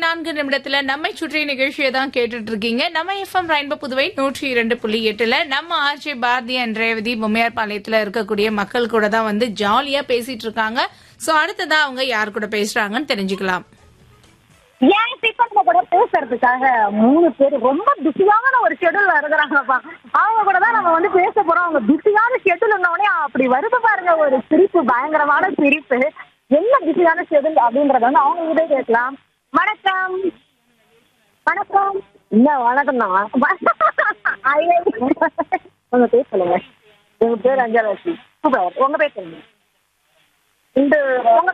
நான்கு நிமிடத்துல நம்மை சுற்றிய நிகழ்ச்சியை தான் கேட்டுட்டு இருக்கீங்க நம்ம எஃப்எம் ரெயின்போ புதுவை நூற்றி இரண்டு புள்ளி எட்டுல நம்ம ஆர்ஜே பாரதி அண்ட் ரேவதி பொம்மையார் பாளையத்துல இருக்கக்கூடிய மக்கள் கூட தான் வந்து ஜாலியா பேசிட்டு இருக்காங்க சோ அடுத்ததா அவங்க யார் கூட பேசுறாங்கன்னு தெரிஞ்சுக்கலாம் ஏன் டிஃபன் கூட பேசுறதுக்காக மூணு பேர் ரொம்ப பிஸியான ஒரு ஷெடியூல்ல இருக்கிறாங்கப்பா அவங்க கூட தான் நம்ம வந்து பேச போறோம் அவங்க பிஸியான ஷெடியூல் உடனே அப்படி வருது பாருங்க ஒரு சிரிப்பு பயங்கரமான சிரிப்பு என்ன பிஸியான ஷெடியூல் அப்படின்றத வந்து அவங்க கிட்டே கேட்கலாம் வணக்கம் வணக்கம் இல்ல வணக்கம் தான் உங்க பேர் சொல்லுங்க எங்க பேர் அஞ்சலட்சுமி சூப்பர் உங்க பேர் சொல்லுங்க இந்த உங்க